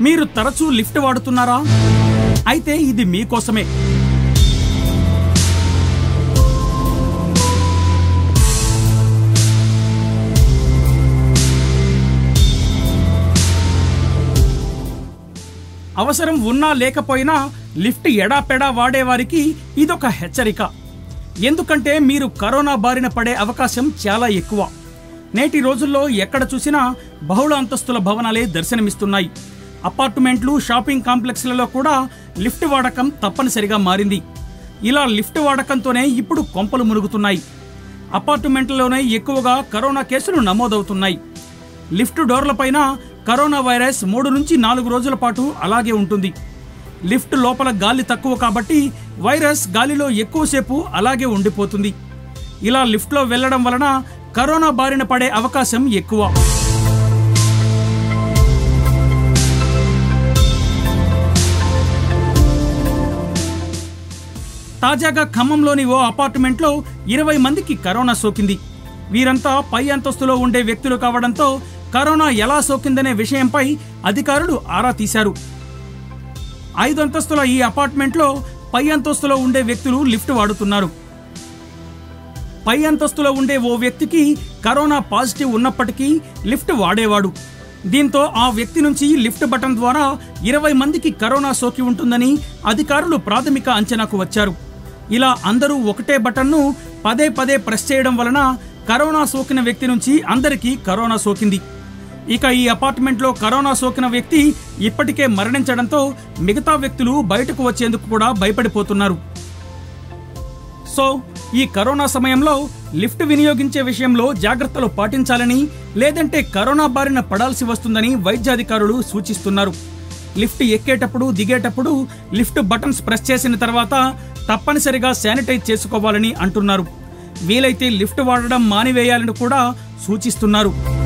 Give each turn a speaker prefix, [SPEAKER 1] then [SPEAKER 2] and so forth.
[SPEAKER 1] మీరు తరచూ లిఫ్ట్ వాడుతున్నారా అయితే ఇది మీకోసమే అవసరం ఉన్నా లేకపోయినా లిఫ్ట్ ఎడాపెడా వాడేవారికి ఇదొక హెచ్చరిక ఎందుకంటే మీరు కరోనా బారిన పడే అవకాశం చాలా ఎక్కువ నేటి రోజుల్లో ఎక్కడ చూసినా బహుళ అంతస్తుల భవనాలే దర్శనమిస్తున్నాయి అపార్ట్మెంట్లు షాపింగ్ కాంప్లెక్స్లలో కూడా లిఫ్ట్ వాడకం తప్పనిసరిగా మారింది ఇలా లిఫ్ట్ వాడకంతోనే ఇప్పుడు కొంపలు మునుగుతున్నాయి అపార్ట్మెంట్లలోనే ఎక్కువగా కరోనా కేసులు నమోదవుతున్నాయి లిఫ్ట్ డోర్లపైన కరోనా వైరస్ మూడు నుంచి నాలుగు రోజుల పాటు అలాగే ఉంటుంది లిఫ్ట్ లోపల గాలి తక్కువ కాబట్టి వైరస్ గాలిలో ఎక్కువసేపు అలాగే ఉండిపోతుంది ఇలా లిఫ్ట్లో వెళ్ళడం వలన కరోనా బారిన పడే అవకాశం ఎక్కువ తాజాగా ఖమ్మంలోని ఓ అపార్ట్మెంట్లో ఇరవై మందికి కరోనా సోకింది వీరంతా పై అంతస్తులో ఉండే వ్యక్తులు కావడంతో కరోనా ఎలా సోకిందనే విషయంపై అధికారులు ఆరా తీశారు ఐదు అంతస్తుల ఈ అపార్ట్మెంట్లో పై అంతస్తులో ఉండే వ్యక్తులు లిఫ్ట్ వాడుతున్నారు పై అంతస్తులో ఉండే ఓ వ్యక్తికి కరోనా పాజిటివ్ ఉన్నప్పటికీ లిఫ్ట్ వాడేవాడు దీంతో ఆ వ్యక్తి నుంచి లిఫ్ట్ బటన్ ద్వారా ఇరవై మందికి కరోనా సోకి ఉంటుందని అధికారులు ప్రాథమిక అంచనాకు వచ్చారు ఇలా అందరూ ఒకటే బటన్ను పదే పదే ప్రెస్ చేయడం వలన కరోనా సోకిన వ్యక్తి నుంచి అందరికీ కరోనా సోకింది ఇక ఈ అపార్ట్మెంట్లో కరోనా సోకిన వ్యక్తి ఇప్పటికే మరణించడంతో మిగతా వ్యక్తులు బయటకు వచ్చేందుకు కూడా భయపడిపోతున్నారు సో ఈ కరోనా సమయంలో లిఫ్ట్ వినియోగించే విషయంలో జాగ్రత్తలు పాటించాలని లేదంటే కరోనా బారిన పడాల్సి వస్తుందని వైద్యాధికారులు సూచిస్తున్నారు లిఫ్ట్ ఎక్కేటప్పుడు దిగేటప్పుడు లిఫ్ట్ బటన్స్ ప్రెస్ చేసిన తర్వాత తప్పనిసరిగా శానిటైజ్ చేసుకోవాలని అంటున్నారు వీలైతే లిఫ్ట్ వాడడం మానివేయాలని కూడా సూచిస్తున్నారు